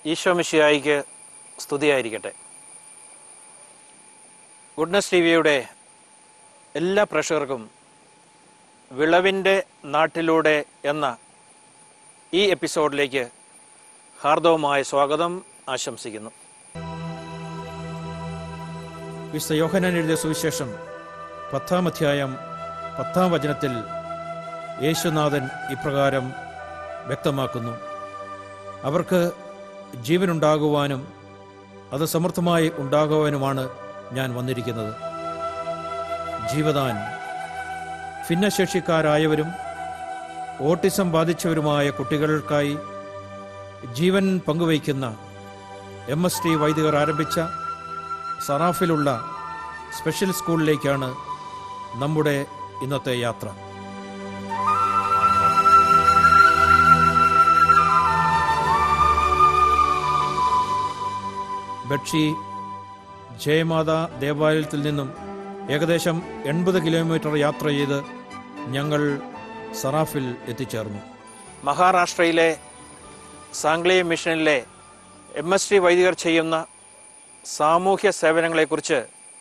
ഈശോമിഷിയായിക്ക് സ്തുതിയായിരിക്കട്ടെ goodness T വിയുടെ എല്ലാ പ്രേക്ഷകർക്കും വിളവിൻ്റെ നാട്ടിലൂടെ എന്ന ഈ എപ്പിസോഡിലേക്ക് ഹാർദവമായ സ്വാഗതം ആശംസിക്കുന്നു വിശുദ്ധ യോഹനാൻ എഴുതിയ സുവിശേഷം പത്താം അധ്യായം പത്താം വചനത്തിൽ യേശുനാഥൻ ഇപ്രകാരം വ്യക്തമാക്കുന്നു അവർക്ക് ജീവനുണ്ടാകുവാനും അത് സമൃദ്ധമായി ഉണ്ടാകുവാനുമാണ് ഞാൻ വന്നിരിക്കുന്നത് ജീവദാൻ ഭിന്നശേഷിക്കാരായവരും ഓട്ടിസം ബാധിച്ചവരുമായ കുട്ടികൾക്കായി ജീവൻ പങ്കുവയ്ക്കുന്ന എം എസ് ടി വൈദികർ ആരംഭിച്ച സറാഫിലുള്ള സ്പെഷ്യൽ സ്കൂളിലേക്കാണ് നമ്മുടെ ഇന്നത്തെ യാത്ര ബക്ഷി ജയമാത ദേവാലയത്തിൽ നിന്നും ഏകദേശം എൺപത് കിലോമീറ്റർ യാത്ര ചെയ്ത് ഞങ്ങൾ സറാഫിൽ എത്തിച്ചേർന്നു മഹാരാഷ്ട്രയിലെ സാംഗ്ലി മിഷനിലെ എം എസ് ടി വൈദികർ ചെയ്യുന്ന സാമൂഹ്യ സേവനങ്ങളെക്കുറിച്ച്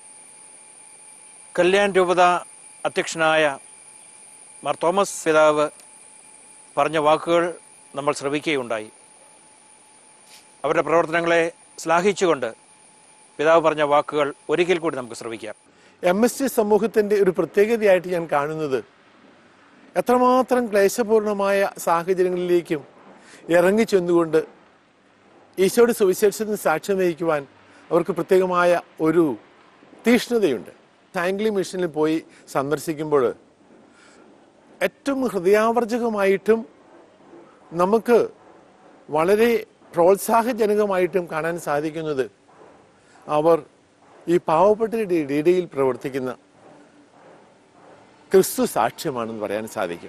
കല്യാൺ രൂപത അധ്യക്ഷനായ മാർ തോമസ് പിതാവ് പറഞ്ഞ വാക്കുകൾ നമ്മൾ ശ്രവിക്കുകയുണ്ടായി അവരുടെ പ്രവർത്തനങ്ങളെ ശ്ലാഘിച്ചുകൊണ്ട് പിതാവ് പറഞ്ഞ വാക്കുകൾ ഒരിക്കൽ കൂടി നമുക്ക് ശ്രവിക്കാം എം എസ് ടി സമൂഹത്തിന്റെ ഒരു പ്രത്യേകതയായിട്ട് ഞാൻ കാണുന്നത് എത്രമാത്രം ക്ലേശപൂർണമായ സാഹചര്യങ്ങളിലേക്കും ഇറങ്ങി ചെന്നുകൊണ്ട് ഈശോയുടെ സുവിശേഷത്തിന് സാക്ഷ്യം വഹിക്കുവാൻ അവർക്ക് പ്രത്യേകമായ ഒരു തീഷ്ണതയുണ്ട് സാംഗ്ലി മിഷനിൽ പോയി സന്ദർശിക്കുമ്പോൾ ഏറ്റവും ഹൃദയാവർജകമായിട്ടും നമുക്ക് വളരെ പ്രോത്സാഹജനകമായിട്ടും കാണാൻ സാധിക്കുന്നത് അവർ ഈ പാവപ്പെട്ടവരുടെ ഇടയിൽ പ്രവർത്തിക്കുന്ന ക്രിസ്തു സാക്ഷ്യമാണെന്ന് പറയാൻ സാധിക്കും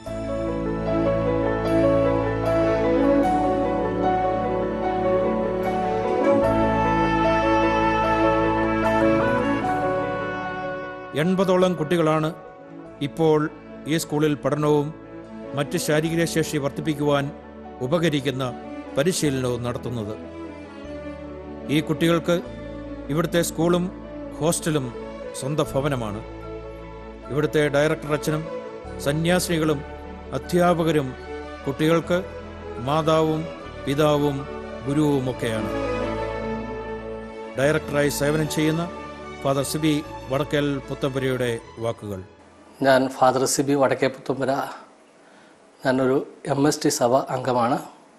എൺപതോളം കുട്ടികളാണ് ഇപ്പോൾ ഈ സ്കൂളിൽ പഠനവും മറ്റ് ശാരീരിക ശേഷി വർദ്ധിപ്പിക്കുവാൻ ഉപകരിക്കുന്ന പരിശീലനവും നടത്തുന്നത് ഈ കുട്ടികൾക്ക് ഇവിടുത്തെ സ്കൂളും ഹോസ്റ്റലും സ്വന്തം ഭവനമാണ് ഇവിടുത്തെ ഡയറക്ടർ അച്ഛനും സന്യാസിനികളും അധ്യാപകരും കുട്ടികൾക്ക് മാതാവും പിതാവും ഗുരുവുമൊക്കെയാണ് ഡയറക്ടറായി സേവനം ചെയ്യുന്ന ഫാദർ സിബി വടക്കൽ പുത്തമ്പുരയുടെ വാക്കുകൾ ഞാൻ ഫാദർ സിബി വടക്കേ പുത്തുമ്പര ഞാനൊരു എം എസ് ടി സഭ അംഗമാണ്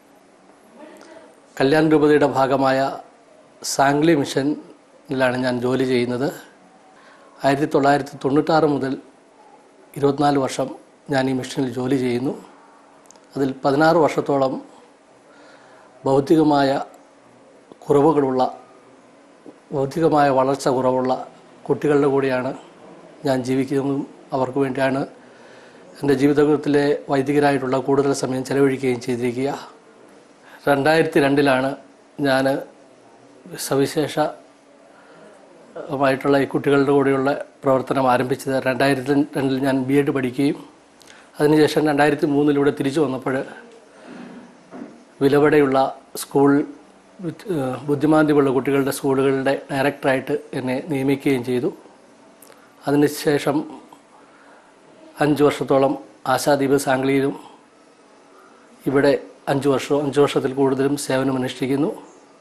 കല്യാൺ രൂപതയുടെ ഭാഗമായ സാംഗ്ലി മിഷനിലാണ് ഞാൻ ജോലി ചെയ്യുന്നത് ആയിരത്തി തൊള്ളായിരത്തി തൊണ്ണൂറ്റാറ് മുതൽ ഇരുപത്തിനാല് വർഷം ഞാൻ ഈ മിഷനിൽ ജോലി ചെയ്യുന്നു അതിൽ പതിനാറ് വർഷത്തോളം ഭൗതികമായ കുറവുകളുള്ള ഭൗതികമായ വളർച്ച കുറവുള്ള കുട്ടികളുടെ കൂടെയാണ് ഞാൻ ജീവിക്കുന്നതും അവർക്ക് വേണ്ടിയാണ് എൻ്റെ ജീവിതത്തിലെ വൈദികരായിട്ടുള്ള കൂടുതൽ സമയം ചെലവഴിക്കുകയും ചെയ്തിരിക്കുക രണ്ടായിരത്തി രണ്ടിലാണ് ഞാൻ സവിശേഷ മായിട്ടുള്ള ഈ കുട്ടികളുടെ കൂടെയുള്ള പ്രവർത്തനം ആരംഭിച്ചത് രണ്ടായിരത്തി രണ്ടിൽ ഞാൻ ബി എഡ് പഠിക്കുകയും അതിനുശേഷം രണ്ടായിരത്തി മൂന്നിലൂടെ തിരിച്ചു വന്നപ്പോൾ വിലവടെയുള്ള സ്കൂൾ വിത്ത്- ഏഹ് ബുദ്ധിമാന്ദ്യമുള്ള കുട്ടികളുടെ സ്കൂളുകളുടെ ഡയറക്ടറായിട്ട് എന്നെ നിയമിക്കുകയും ചെയ്തു അതിനുശേഷം അഞ്ച് വർഷത്തോളം ആശാദ്വീപ് സാംഗ്ലിയിലും ഇവിടെ അഞ്ച് വർഷം അഞ്ച് വർഷത്തിൽ കൂടുതലും സേവനമനുഷ്ഠിക്കുന്നു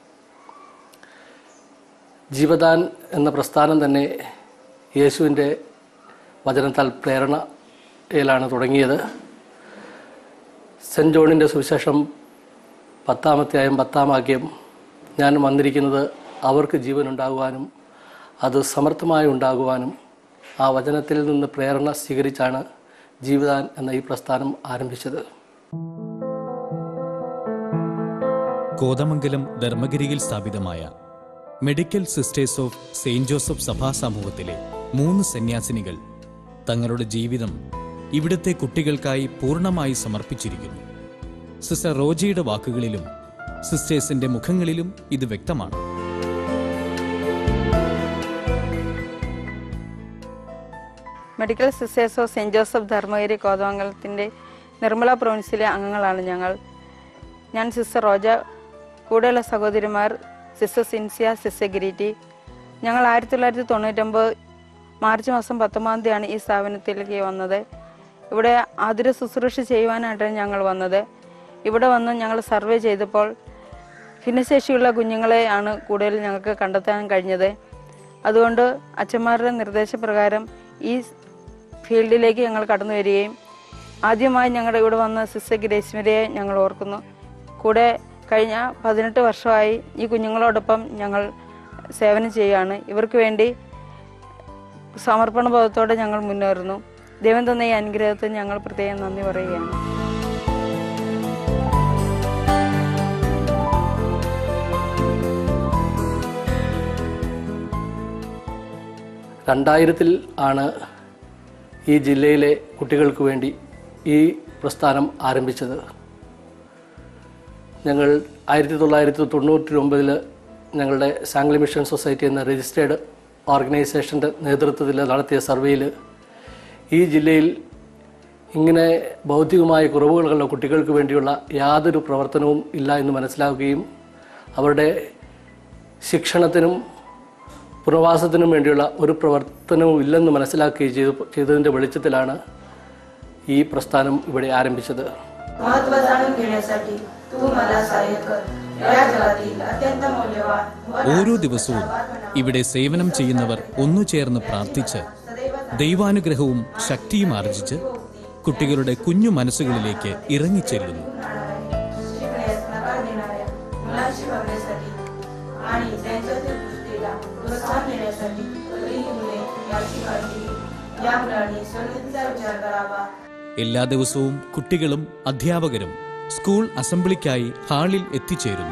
ജീവദാൻ എന്ന പ്രസ്ഥാനം തന്നെ യേശുവിൻ്റെ വചനത്താൽ പ്രേരണയിലാണ് തുടങ്ങിയത് സെൻറ്റ് ജോണിൻ്റെ സുവിശേഷം പത്താമത്തെയായും പത്താം വാക്യം ഞാൻ വന്നിരിക്കുന്നത് അവർക്ക് ജീവൻ ഉണ്ടാകുവാനും അത് സമർത്ഥമായി ഉണ്ടാകുവാനും ആ വചനത്തിൽ നിന്ന് പ്രേരണ സ്വീകരിച്ചാണ് ജീവദാൻ എന്ന ഈ പ്രസ്ഥാനം ആരംഭിച്ചത് കോതമംഗലം ധർമ്മഗിരിയിൽ സ്ഥാപിതമായ medical sisters of saint Joseph സഭാ സമൂഹത്തിലെ മൂന്ന് സന്യാസിനികൾ തങ്ങളുടെ ജീവിതം ഇവിടുത്തെ കുട്ടികൾക്കായി പൂർണ്ണമായി സമർപ്പിച്ചിരിക്കുന്നു സിസ്റ്റർ റോജിയുടെ വാക്കുകളിലും സിസ്റ്റേഴ്സിന്റെ മുഖങ്ങളിലും ഇത് വ്യക്തമാണ് medical sisters of saint Joseph Dharmagiri കോതമംഗലത്തിൻ്റെ നിർമ്മല പ്രൊവിൻസിലെ അംഗങ്ങളാണ് ഞങ്ങൾ ഞാൻ സിസ്റ്റർ റോജ കൂടെയുള്ള സഹോദരിമാർ സിസ്റ്റർ സിൻസിയ സിസ്റ്റർ ഗിരിറ്റി ഞങ്ങൾ ആയിരത്തി തൊള്ളായിരത്തി തൊണ്ണൂറ്റൊമ്പത് മാർച്ച് മാസം പത്തൊമ്പതാം തീയതിയാണ് ഈ സ്ഥാപനത്തിലേക്ക് വന്നത് ഇവിടെ ആതുര ശുശ്രൂഷ ചെയ്യുവാനായിട്ടാണ് ഞങ്ങൾ വന്നത് ഇവിടെ വന്ന് ഞങ്ങൾ സർവേ ചെയ്തപ്പോൾ ഭിന്നശേഷിയുള്ള കുഞ്ഞുങ്ങളെ ആണ് കൂടുതൽ ഞങ്ങൾക്ക് കണ്ടെത്താൻ കഴിഞ്ഞത് അതുകൊണ്ട് അച്ഛന്മാരുടെ നിർദ്ദേശപ്രകാരം ഈ ഫീൽഡിലേക്ക് ഞങ്ങൾ കടന്നു വരികയും ആദ്യമായി ഞങ്ങളുടെ ഇവിടെ വന്ന സിസ്റ്റർ ഗ്രേസ്മരിയെ ഞങ്ങൾ ഓർക്കുന്നു കൂടെ കഴിഞ്ഞ പതിനെട്ട് വർഷമായി ഈ കുഞ്ഞുങ്ങളോടൊപ്പം ഞങ്ങൾ സേവനം ചെയ്യുകയാണ് ഇവർക്ക് വേണ്ടി സമർപ്പണ ബോധത്തോടെ ഞങ്ങൾ മുന്നേറുന്നു ദൈവം തന്ന ഈ അനുഗ്രഹത്തിന് ഞങ്ങൾ പ്രത്യേകം നന്ദി പറയുകയാണ് രണ്ടായിരത്തിൽ ആണ് ഈ ജില്ലയിലെ കുട്ടികൾക്ക് വേണ്ടി ഈ പ്രസ്ഥാനം ആരംഭിച്ചത് ഞങ്ങൾ ആയിരത്തി തൊള്ളായിരത്തി തൊണ്ണൂറ്റി ഒമ്പതിൽ ഞങ്ങളുടെ സാംഗ്ലി മിഷൻ സൊസൈറ്റി എന്ന രജിസ്റ്റേർഡ് ഓർഗനൈസേഷൻ്റെ നേതൃത്വത്തിൽ നടത്തിയ സർവേയിൽ ഈ ജില്ലയിൽ ഇങ്ങനെ ഭൗതികമായ കുറവുകളുള്ള കുട്ടികൾക്ക് വേണ്ടിയുള്ള യാതൊരു പ്രവർത്തനവും ഇല്ല എന്ന് മനസ്സിലാക്കുകയും അവരുടെ ശിക്ഷണത്തിനും പുനർവാസത്തിനും വേണ്ടിയുള്ള ഒരു പ്രവർത്തനവും ഇല്ലെന്ന് മനസ്സിലാക്കുകയും ചെയ്തു ചെയ്തതിൻ്റെ വെളിച്ചത്തിലാണ് ഈ പ്രസ്ഥാനം ഇവിടെ ആരംഭിച്ചത് महत्व जाणून घेण्यासाठी तू मला सहाय्य कर या जगातील अत्यंत मौल्यवान व ഓരോ ദിവസവും ഇവിടെ സേവനം ചെയ്യുന്നവർ ഒന്നു ചേർന്ന് പ്രാർത്ഥിച്ച് ദൈവാനുഗ്രഹവും ശക്തിയും ആർജിച്ച് കുട്ടികളുടെ കുഞ്ഞു മനസ്സുകളിലേക്ക് ഇറങ്ങിച്ചെല്ലുന്നു शिकण्यास नकार देणाऱ्या मुलांशी बघण्यासाठी आणि त्यांच्यातील दृष्टीला प्रोत्साहन देण्यासाठी तरीही मुले याची काळजी घे. या मुलांनी स्वतंत्र विचार करावा എല്ലാ ദിവസവും കുട്ടികളും അധ്യാപകരും സ്കൂൾ അസംബ്ലിക്കായി ഹാളിൽ എത്തിച്ചേരുന്നു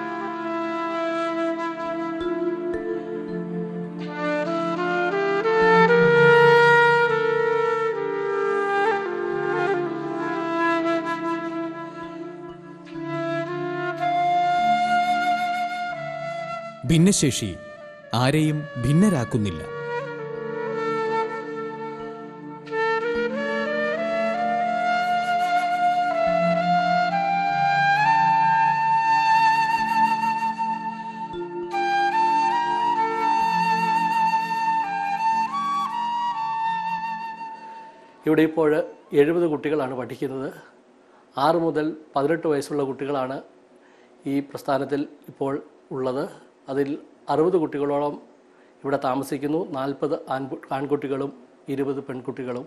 ഭിന്നശേഷി ആരെയും ഭിന്നരാക്കുന്നില്ല ഇവിടെ ഇപ്പോൾ എഴുപത് കുട്ടികളാണ് പഠിക്കുന്നത് ആറ് മുതൽ പതിനെട്ട് വയസ്സുള്ള കുട്ടികളാണ് ഈ പ്രസ്ഥാനത്തിൽ ഇപ്പോൾ ഉള്ളത് അതിൽ അറുപത് കുട്ടികളോളം ഇവിടെ താമസിക്കുന്നു നാൽപ്പത് ആൺകു ആൺകുട്ടികളും ഇരുപത് പെൺകുട്ടികളും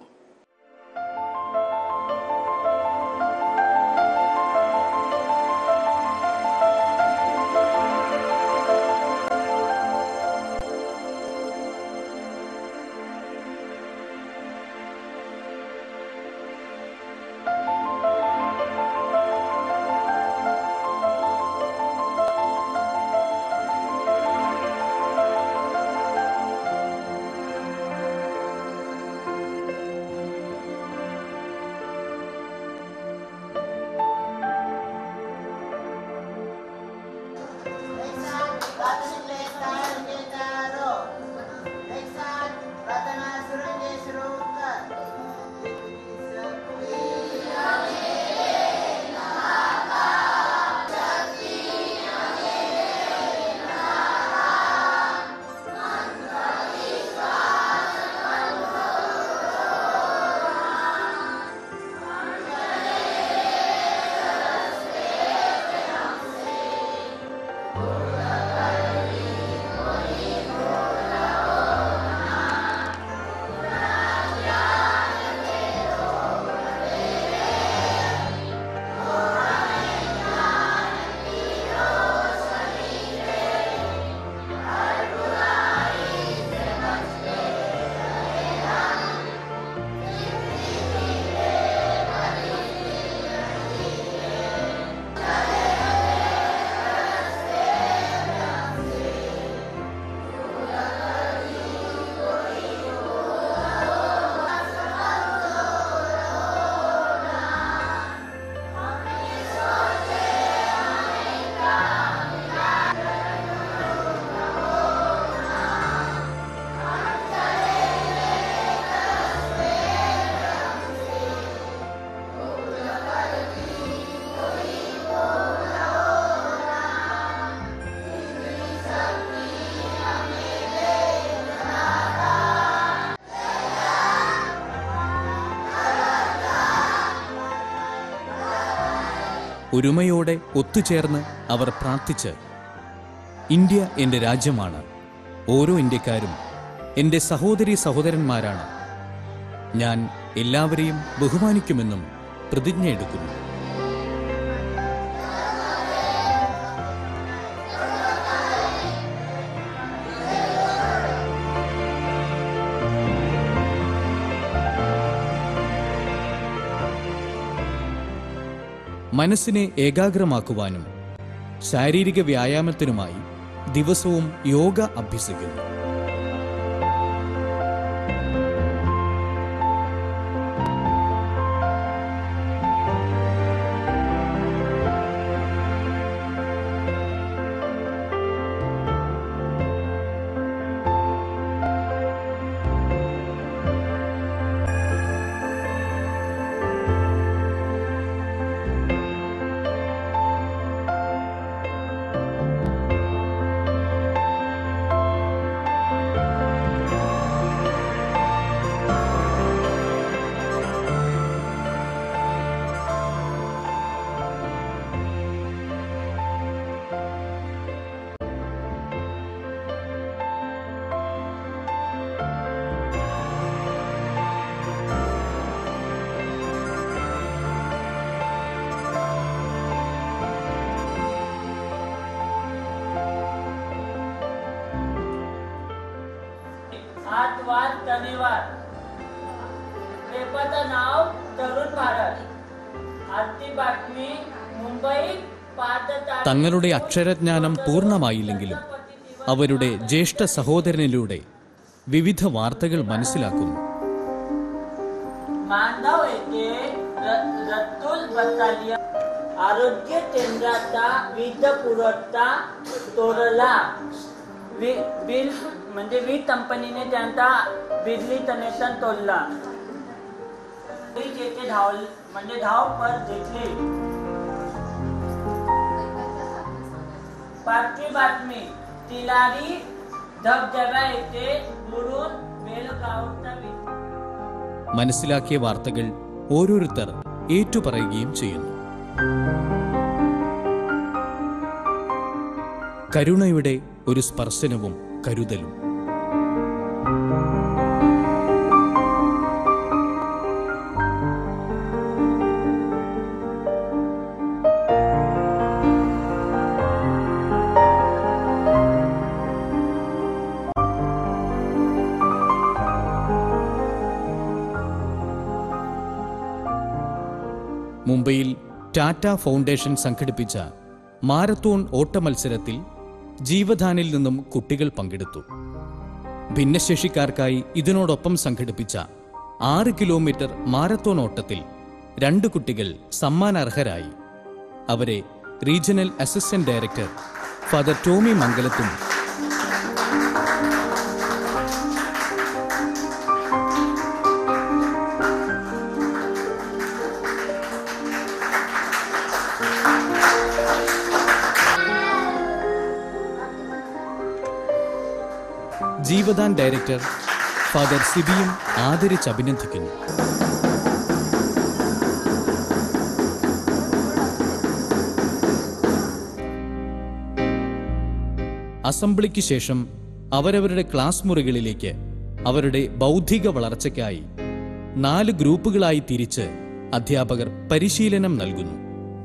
ഒരുമയോടെ ഒത്തുചേർന്ന് അവർ പ്രാർത്ഥിച്ച് ഇന്ത്യ എൻ്റെ രാജ്യമാണ് ഓരോ ഇന്ത്യക്കാരും എൻ്റെ സഹോദരി സഹോദരന്മാരാണ് ഞാൻ എല്ലാവരെയും ബഹുമാനിക്കുമെന്നും പ്രതിജ്ഞയെടുക്കുന്നു മനസ്സിനെ ഏകാഗ്രമാക്കുവാനും ശാരീരിക വ്യായാമത്തിനുമായി ദിവസവും യോഗ അഭ്യസിക്കുന്നു आतवार शनिवार पेपरचं नाव तरुण भारत आजची बातमी मुंबई पाच तारीख തങ്ങളുടെ അക്ഷരജ്ഞാനം പൂർണ്ണമായില്ലെങ്കിലും അവരുടെ ജ്യേഷ്ഠ സഹോദരനിലൂടെ വിവിധ വാർത്തകൾ മനസ്സിലാക്കുന്നു मानगाव येथे र- रतुल बटालियन आरोग्य केंद्राचा वीज पुरवठा तोडला वी- बिल म्हणजे वीज कंपनीने त्यांचा बिजली कनेक्शन तोडला पोलीस येथे धाव म्हणजे धावपळ घेतली पाचवी बातमी तिलारी धबधबा येथे बुडून बेलगावचा वि- മനസ്സിലാക്കിയ വാർത്തകൾ ഓരോരുത്തർ ഏറ്റുപറയുകയും ചെയ്യുന്നു കരുണയുടെ ഒരു സ്പർശനവും കരുതലും മുംബൈയിൽ ടാറ്റ ഫൗണ്ടേഷൻ സംഘടിപ്പിച്ച മാരത്തോൺ ഓട്ട മത്സരത്തിൽ ജീവധാനിൽ നിന്നും കുട്ടികൾ പങ്കെടുത്തു ഭിന്നശേഷിക്കാർക്കായി ഇതിനോടൊപ്പം സംഘടിപ്പിച്ച ആറ് കിലോമീറ്റർ മാരത്തോൺ ഓട്ടത്തിൽ രണ്ട് കുട്ടികൾ സമ്മാനാർഹരായി അവരെ regional assistant director father Tommy മംഗലത്തും ജീവദാൻ ഡയറക്ടർ ഫാദർ സിബിയും ആദരിച്ച് അഭിനന്ദിക്കുന്നു അസംബ്ലിക്ക് ശേഷം അവരവരുടെ ക്ലാസ് മുറികളിലേക്ക് അവരുടെ ബൗദ്ധിക വളർച്ചയ്ക്കായി നാല് ഗ്രൂപ്പുകളായി തിരിച്ച് അധ്യാപകർ പരിശീലനം നൽകുന്നു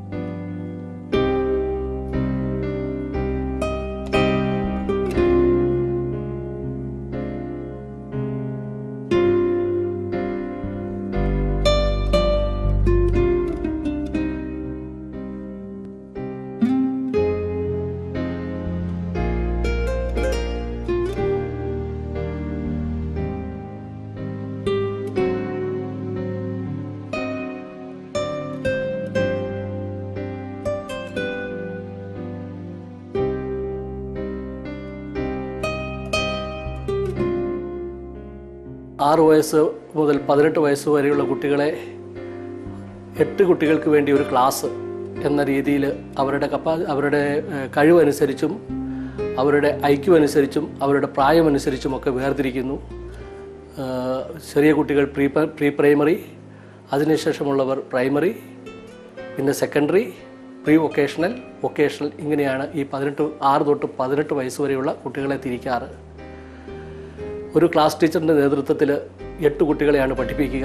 ആറ് വയസ്സ് മുതൽ പതിനെട്ട് വയസ്സ് വരെയുള്ള കുട്ടികളെ എട്ട് കുട്ടികൾക്ക് വേണ്ടി ഒരു ക്ലാസ് എന്ന രീതിയിൽ അവരുടെ കപ്പാ അവരുടെ ഏഹ്, കഴിവനുസരിച്ചും അവരുടെ ഐക്യു അനുസരിച്ചും അവരുടെ പ്രായമനുസരിച്ചും ഒക്കെ വേർതിരിക്കുന്നു ഏഹ്, ചെറിയ കുട്ടികൾ പ്രീ പ്രീ പ്രൈമറി അതിനുശേഷമുള്ളവർ പ്രൈമറി പിന്നെ സെക്കൻഡറി പ്രീ വൊക്കേഷണൽ വൊക്കേഷണൽ ഇങ്ങനെയാണ് ഈ പതിനെട്ട് ആറ് തൊട്ട് പതിനെട്ട് വയസ്സ് വരെയുള്ള കുട്ടികളെ തിരിക്കാറ് ഒരു ക്ലാസ് ടീച്ചറിൻ്റെ നേതൃത്വത്തിൽ എട്ട് കുട്ടികളെയാണ് പഠിപ്പിക്കുക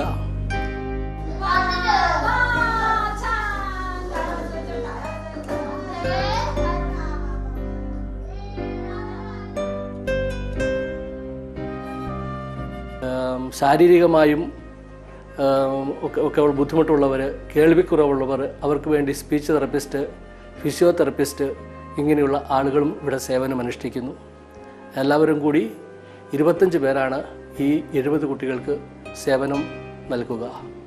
ഏം, ശാരീരികമായും ഏം, ഒക്കെ ഒക്കെ ബുദ്ധിമുട്ടുള്ളവർ കേൾവിക്കുറവുള്ളവർ അവർക്ക് വേണ്ടി സ്പീച്ച് തെറപ്പിസ്റ്റ് ഫിസിയോതെറപ്പിസ്റ്റ് ഇങ്ങനെയുള്ള ആളുകളും ഇവിടെ സേവനം അനുഷ്ഠിക്കുന്നു എല്ലാവരും കൂടി ഇരുപത്തഞ്ച് പേരാണ് ഈ എഴുപത് കുട്ടികൾക്ക് സേവനം നൽകുക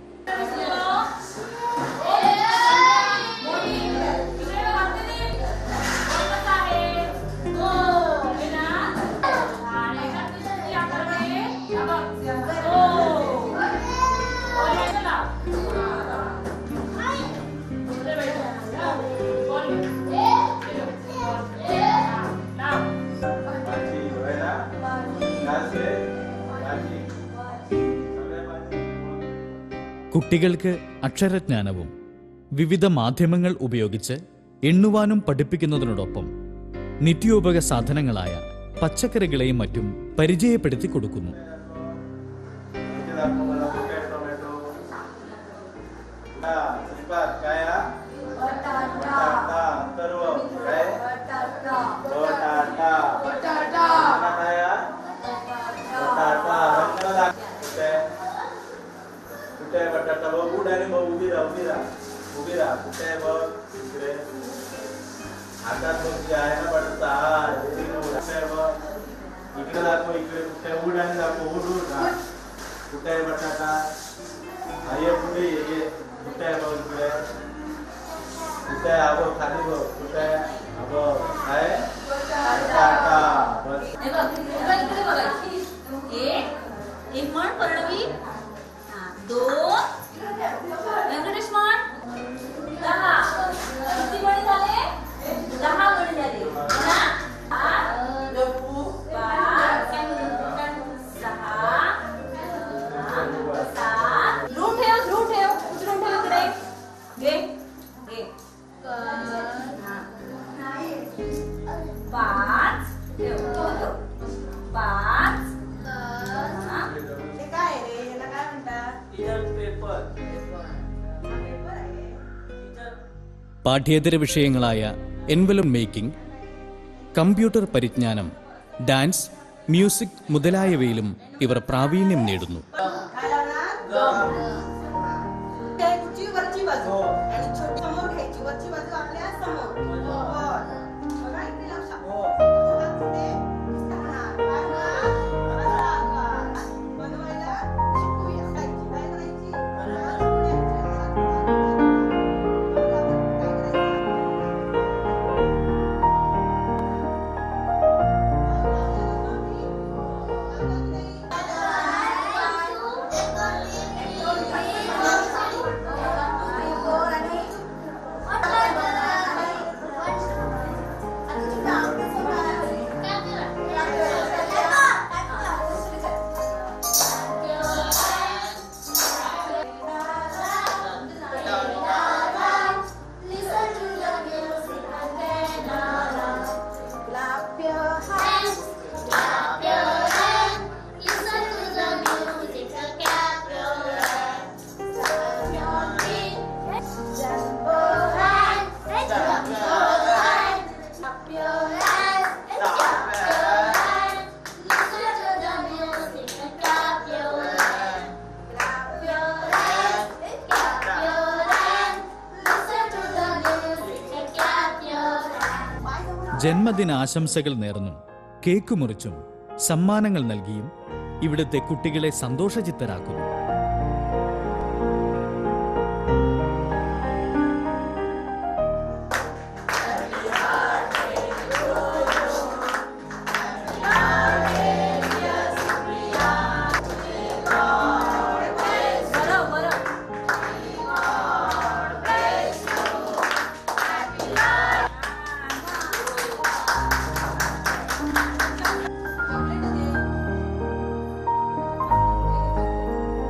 കുട്ടികൾക്ക് അക്ഷരജ്ഞാനവും വിവിധ മാധ്യമങ്ങൾ ഉപയോഗിച്ച് എണ്ണുവാനും പഠിപ്പിക്കുന്നതിനോടൊപ്പം നിത്യോപക സാധനങ്ങളായ പച്ചക്കറികളെയും മറ്റും പരിചയപ്പെടുത്തി കൊടുക്കുന്നു कुठे बटाटा बघ उड आणि मग उभी राहा उभी राहा उभी राहा कुठे बघ इकडे हातात बघ जे आहे ना बटाटा हा very good. कुठे बघ इकडे दाखव इकडे कुठे उड आणि दाखव उड उड हा कुठे आहे बटाटा हा ये पुढे ये ये कुठे आहे बघ इकडे कुठे आहे हा बघ खाली बघ कुठे आहे हा बघ काय बटाटा बस हे बघ, इकडे इकडे बघायची. एक एक म्हण प्रणवी हा, दोन व्यंकटेश म्हण दहा किती मणी झाले दहा मणी झाले ना आठ, पाच, सहा सात ध्रुव ठेव ध्रुव ठेव उचलून ठेव इकडे घे घे हा. पाच ठेव ठेव, ठेव. पाच हा. പാഠ്യേതര വിഷയങ്ങളായ എൻവലം മേക്കിംഗ് കമ്പ്യൂട്ടർ പരിജ്ഞാനം ഡാൻസ് മ്യൂസിക് മുതലായവയിലും ഇവർ പ്രാവീണ്യം നേടുന്നു घ्यायची वरची बाजू आणि छोटी समोर घ्यायची वरची बाजू आपल्या समोर वर. बघा इकडे लक्ष बघा तिथे दिसणार. पाहणार. बघा. बनवायला शिकूया. करायची. काय करायची? हात पुढे ठेवायचे. बघा, काय करायचं? Clap your hands, clap your hands. Listen to the music, so clap your hands. Clap your feet, jump your hands, jump your hands. Clap your hands, clap your hands. Listen to the music, so clap your hands. Clap your hands, clap your hands. Listen to the music, so clap your hands. ജന്മദിനാശംസകൾ നേർന്നും cake മുറിച്ചും സമ്മാനങ്ങൾ നൽകിയും ഇവിടുത്തെ കുട്ടികളെ സന്തോഷചിത്തരാക്കുന്നു बरं बरं chocolate दे.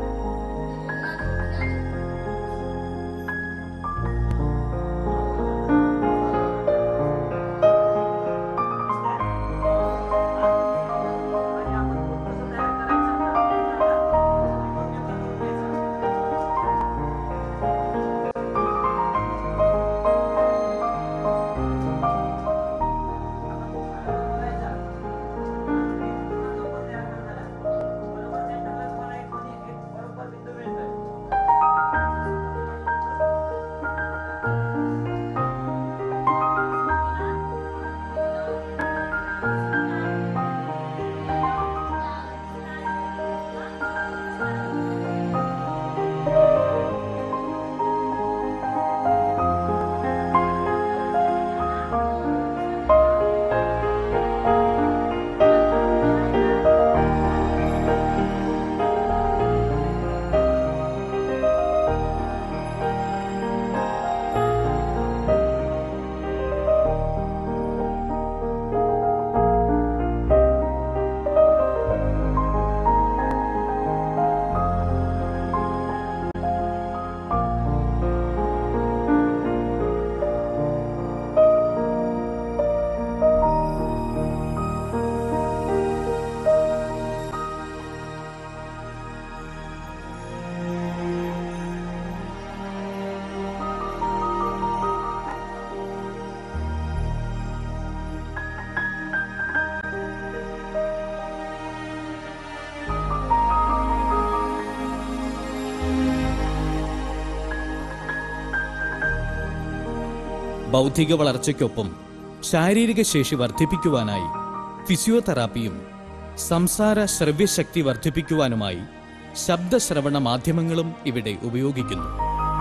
ബൗദ്ധിക വളർച്ചയ്ക്കൊപ്പം ശാരീരിക ശേഷി വർദ്ധിപ്പിക്കുവാനായി ഫിസിയോതെറാപ്പിയും സംസാര ശ്രവ്യശക്തി വർദ്ധിപ്പിക്കുവാനുമായി ശബ്ദശ്രവണ മാധ്യമങ്ങളും ഇവിടെ ഉപയോഗിക്കുന്നു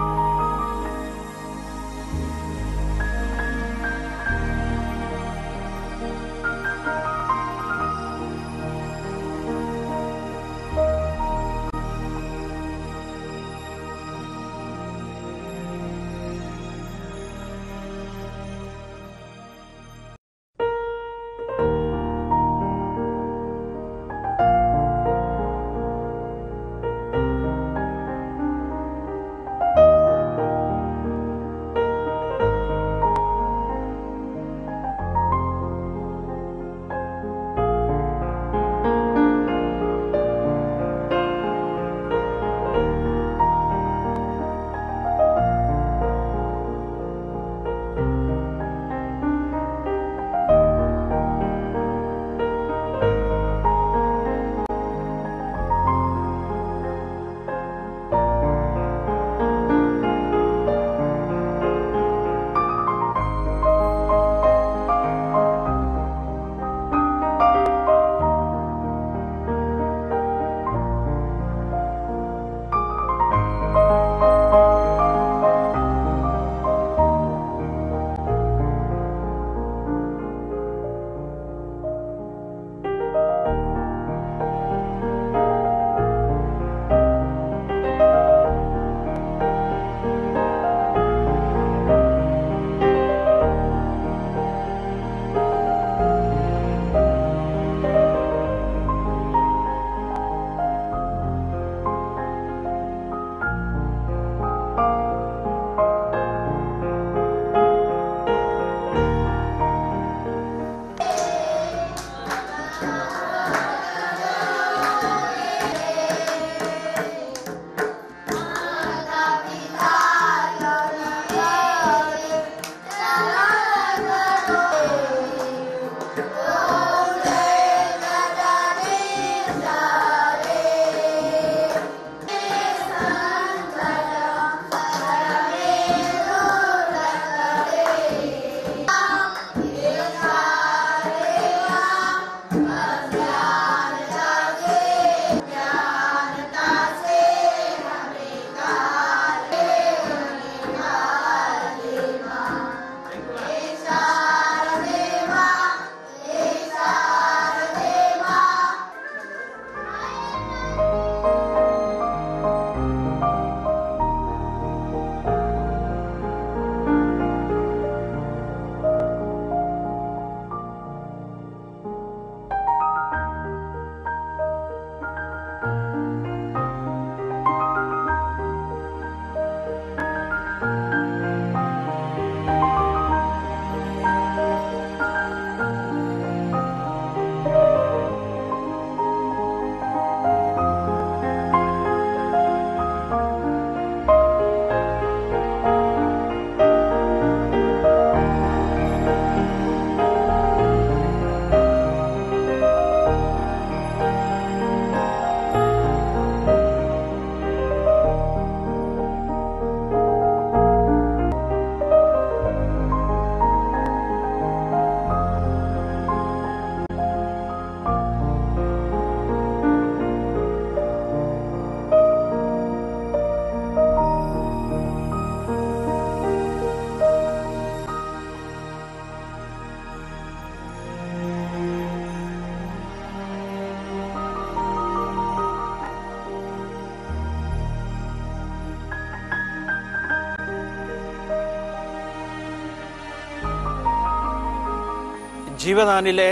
ജീവനാനിലെ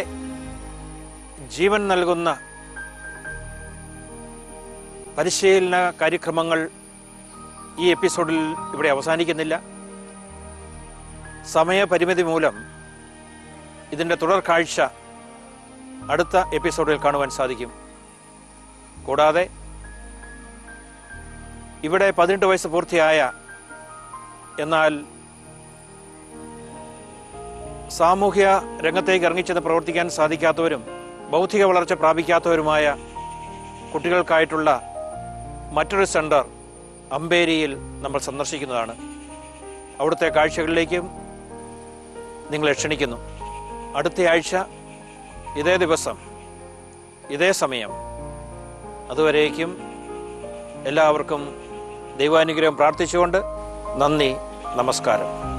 ജീവൻ നൽകുന്ന പരിശീലന കാര്യക്രമങ്ങൾ ഈ എപ്പിസോഡിൽ ഇവിടെ അവസാനിക്കുന്നില്ല സമയപരിമിതി മൂലം ഇതിൻ്റെ തുടർ കാഴ്ച അടുത്ത എപ്പിസോഡിൽ കാണുവാൻ സാധിക്കും കൂടാതെ ഇവിടെ പതിനെട്ട് വയസ്സ് പൂർത്തിയായ എന്നാൽ സാമൂഹ്യ രംഗത്തേക്ക് ഇറങ്ങിച്ചെന്ന് പ്രവർത്തിക്കാൻ സാധിക്കാത്തവരും ബൗദ്ധിക വളർച്ച പ്രാപിക്കാത്തവരുമായ കുട്ടികൾക്കായിട്ടുള്ള മറ്റൊരു സെൻറ്റർ അമ്പേരിയിൽ നമ്മൾ സന്ദർശിക്കുന്നതാണ് അവിടുത്തെ കാഴ്ചകളിലേക്കും നിങ്ങളെ ക്ഷണിക്കുന്നു അടുത്ത ആഴ്ച ഇതേ ദിവസം ഇതേ സമയം അതുവരേക്കും എല്ലാവർക്കും ദൈവാനുഗ്രഹം പ്രാർത്ഥിച്ചുകൊണ്ട് നന്ദി നമസ്കാരം